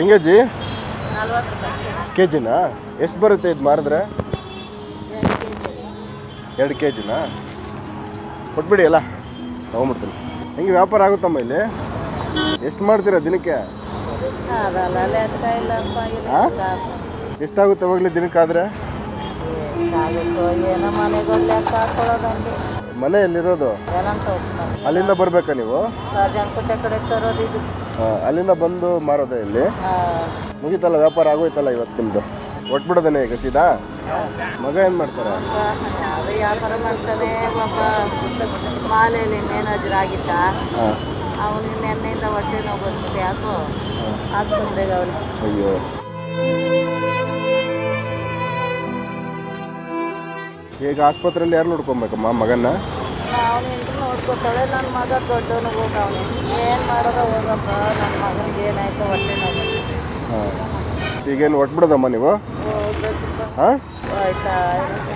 ಹೆಂಗೆ ಜಿ ನಲ್ವತ್ತು ರೂಪಾಯಿ ಕೆ ಜಿನಾ ಎಷ್ಟು ಬರುತ್ತೆ ಇದು ಮಾರಿದ್ರೆ ಎರಡು ಕೆ ಜಿ ಎರಡು ಕೆ ಜಿನಾ ಕೊಟ್ಬಿಡಿ ಎಲ್ಲ ತೊಗೊಂಬಿಡ್ತೀನಿ ಹೆಂಗೆ ವ್ಯಾಪಾರ ಆಗುತ್ತಮ್ಮ ಇಲ್ಲಿ ಎಷ್ಟು ಮಾಡ್ತೀರಾ ದಿನಕ್ಕೆ ಅದಲ್ಲ ಲೆಕ್ಕ ಇಲ್ಲಪ್ಪ ಆ? ಇಲ್ಲ ಎಷ್ಟಾಗುತ್ತೆ ಹೋಗ್ಲಿ ದಿನಕ್ಕಾದರೆ ಎಷ್ಟಾಗುತ್ತೋ ಏನೋ ಮನೆಗೆ ಹೋಗಿ ಲೆಕ್ಕ ಹಾಕೊಳ್ಳೋದಂಗೆ ಮನೆ ಎಲ್ಲಿರೋದು ಏನಂತ ಹೋಗ್ತಾರೆ ಅಲ್ಲಿಂದ ಬರಬೇಕಾ ನೀವು ರಾಜನಕೋಟೆ ಕಡೆ ತರೋದು ಇದು ಆ, ಅಲ್ಲಿಂದ ಬಂದು ಮಾರೋದೇ ಇಲ್ಲಿ ಹಾಂ ಮುಗೀತಲ್ಲ ವ್ಯಾಪಾರ ಆಗೋಯ್ತಲ್ಲ ಇವತ್ತು ನಿಮ್ಮದು ಒಟ್ಬಿಡೋದೇನೆ ಈಗ ಸೀದಾ ಮಗ ಏನು ಮಾಡ್ತಾರೆ ಅದು ವ್ಯಾಪಾರ ಮಾಡ್ತಾನೆ ಪಾಪ ಮಾಲೆಯಲ್ಲಿ ಮ್ಯಾನೇಜರ್ ಆಗಿದ್ದ ಹಾಂ ಅವನಿಗೆ ನೆನ್ನೆಯಿಂದ ಹೊಟ್ಟೆ ನೋವು ಬಂದ್ಬಿಟ್ಟು ಯಾಕೋ ಆಸ್ಪತ್ರೆಗೆ ಅವ್ರಿಗೆ ಅಯ್ಯೋ ಈಗ ಆಸ್ಪತ್ರೆಯಲ್ಲಿ ಯಾರು ನೋಡ್ಕೊಬೇಕಮ್ಮ ಮಗನ್ನ ಅವನು ಹೆಂಡ್ರು ನೋಡ್ಕೊತಾಳೆ ನನ್ನ ಮಗ ದೊಡ್ಡವನು ಹೋಗವನು ಏನು ಮಾಡೋದ ಹೋಗಪ್ಪ ನನ್ನ ಮಗನಿಗೆ ಏನಾಯ್ತು ಹೊಟ್ಟೆ ನೋವು ಹಾಂ ಈಗೇನು ಒಟ್ಬಿಡೋದಮ್ಮ ನೀವು ಹೋಗ್ಬೇಕಪ್ಪ ಹಾಂ ಆಯ್ತಾ ಇರುತ್ತೆ.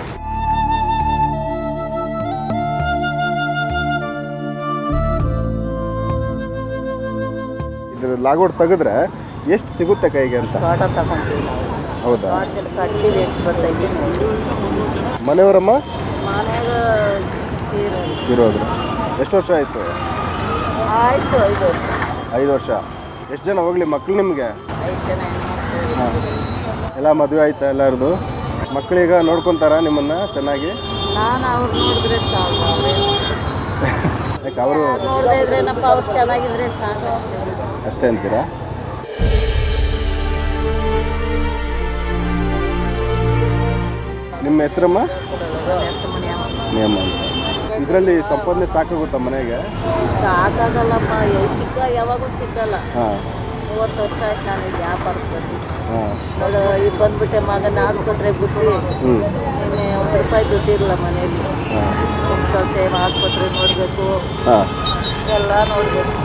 ಇದ್ರ ಲಾಗೋಡ್ ತೆಗೆದ್ರೆ ಎಷ್ಟು ಸಿಗುತ್ತೆ ಕೈಗೆ ಅಂತ ತೋಟ ತಗೊಂತೀವಿ ನಾವು ಹೌದಾ ತೋಟದಲ್ಲಿ ಕಡ್ಸಿಲಿ ಎಷ್ಟು ಬರ್ತೈತಿ ನೋಡಿ ಮನೆಯವರಮ್ಮ ಮನೆಯಾಗ ತೀರೋದು ಇರೋದು ಎಷ್ಟು ವರ್ಷ ಆಯಿತು ಆಯಿತು ಐದು ವರ್ಷ ಐದು ವರ್ಷ ಎಷ್ಟು ಜನ ಹೋಗ್ಲಿ ಮಕ್ಳು ನಿಮಗೆ ಐದು ಜನ ಹೆಣ್ಮಕ್ಳು ಹಾಂ ಎಲ್ಲ ಮದುವೆ ಆಯ್ತಾ ಎಲ್ಲರದು ಮಕ್ಕಳೀಗ ನೋಡ್ಕೊತಾರ ನಿಮ್ಮನ್ನ ಚೆನ್ನಾಗಿ ನಾನು ಅವ್ರು ನೋಡಿದ್ರೆ ಸಾಕು ಅವ್ರೇನು ಯಾಕೆ ಅವರು ನೋಡದೇ ಇದ್ರೇನಪ್ಪ ಅವ್ರು ಚೆನ್ನಾಗಿದ್ರೆ ಸಾಕು ಅಷ್ಟೇ ಅಷ್ಟೇ ಅಂತೀರಾ ನಿಮ್ಮ ಹೆಸರಮ್ಮ ನನ್ನ ಹೆಸ್ರು ಮುನಿಯಮ್ಮ. ನಿಯಮ ಅಂತ ಇದರಲ್ಲಿ ಸಂಪಾದನೆ ಸಾಕಾಗುತ್ತಾ ಮನೆಗೆ ಸಾಕಾಗಲ್ಲಪ್ಪ ಎಲ್ಲಿ ಸಿಕ್ಕ ಯಾವಾಗೂ ಸಿಕ್ಕಲ್ಲ ಹಾಂ ಮೂವತ್ತು ವರ್ಷ ಆಯ್ತು ನಾನು ಇಲ್ಲಿ ವ್ಯಾಪಾರಕ್ಕೆ ಬಂದು ಹಾಂ ನೋಡು ಈಗ ಬಂದ್ಬಿಟ್ಟೆ ಮಗನ ಆಸ್ಪತ್ರೆಗೆ ಬಿಟ್ಟು ಹ್ಞೂ ನಿನ್ನೆ ಒಂದು ರೂಪಾಯಿ ದುಡ್ಡಿರಲ್ಲ ಮನೆಯಲ್ಲಿ ಹಾಂ ಸೊಸೆ ಆಸ್ಪತ್ರೆ ನೋಡಬೇಕು ಹಾಂ ಎಲ್ಲ ನೋಡಬೇಕು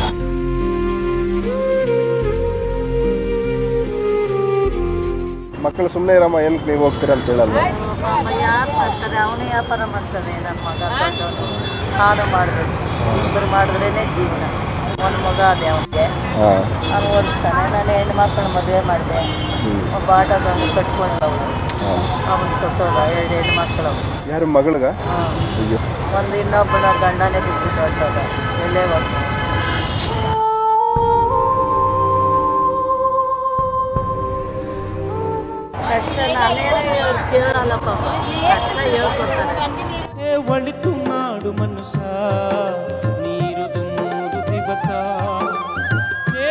ಮಕ್ಕಳು ಸುಮ್ಮನೆ ಇರಮ್ಮ ಏನಕ್ಕೆ ನೀವು ಹೋಗ್ತೀರಾ ಅಂತ ಹೇಳಲ್ಲ ಯಾರು ಮಾಡ್ತಾರೆ ಅವನೇ ವ್ಯಾಪಾರ ಮಾಡ್ತಾನೆ ನನ್ನ ಮಗ ದೊಡ್ಡವನು ನಾನು ಮಾಡಬೇಕು ಇಬ್ಬರು ಮಾಡಿದ್ರೇ ಜೀವನ ಒಂದು ಮಗ ಅದೇ ಅವನಿಗೆ ಹಾಂ ಅವನು ಓದಿಸ್ತಾನೆ ನಾನು ಹೆಣ್ಣು ಮಕ್ಕಳು ಮದುವೆ ಮಾಡಿದೆ ಹ್ಞೂ ಒಬ್ಬ ಆಟೋದವನು ಕಟ್ಕೊಂಡವು ಹಾಂ ಅವನು ಸತ್ತೋದ ಎರಡು ಹೆಣ್ಣು ಮಕ್ಕಳು ಯಾರು ಮಗಳಿಗೆ ಅಯ್ಯೋ ಒಂದು ಇನ್ನೊಬ್ಬನ ಗಂಡನೇ ಬಿಟ್ಬಿಟ್ಟು ಹೊಟ್ಟೋದ ಎಲ್ಲೇ ಒಂದು ಕಷ್ಟ ನಾನೇನು ಅವ್ರು ಕೇಳಲ್ಲ ಪಾಪ ಕಷ್ಟ ಹೇಳ್ಕೊತಾರೆ ಏ ಒಳಿತು ಮಾಡು ಮನುಷ್ಯ ನೀರುದು ಮೂರು ದಿವಸ ಏ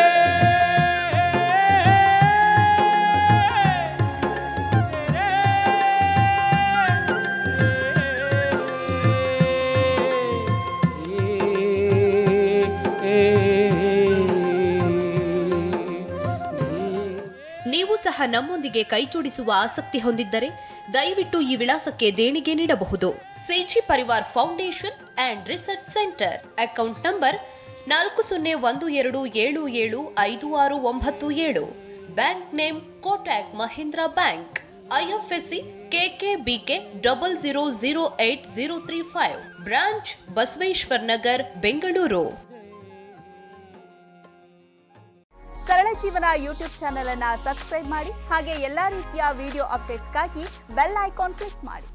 ನೀವು ಸಹ ನಮ್ಮೊಂದಿಗೆ ಕೈಜೋಡಿಸುವ ಆಸಕ್ತಿ ಹೊಂದಿದ್ದರೆ ದಯವಿಟ್ಟು ಈ ವಿಳಾಸಕ್ಕೆ ದೇಣಿಗೆ ನೀಡಬಹುದು CG Parivar foundation and research centre account number ನಾಲ್ಕು ಸೊನ್ನೆ ಒಂದು ಎರಡು ಏಳು ಏಳು ಐದು ಆರು ಒಂಬತ್ತು ಏಳು bank name Kotak Mahindra bank IFSC KKBK double zero zero eight zero three five branch Basaveshwar Nagar Bengaluru Sarala Jeevana YouTube channel ಅನ್ನ ಸಬ್ಸ್ಕ್ರೈಬ್ ಮಾಡಿ ಹಾಗೆ ಎಲ್ಲಾ ರೀತಿಯ ವಿಡಿಯೋ ಅಪ್ಡೇಟ್ಸ್ಗಾಗಿ ಬೆಲ್ ಐಕಾನ್ ಕ್ಲಿಕ್ ಮಾಡಿ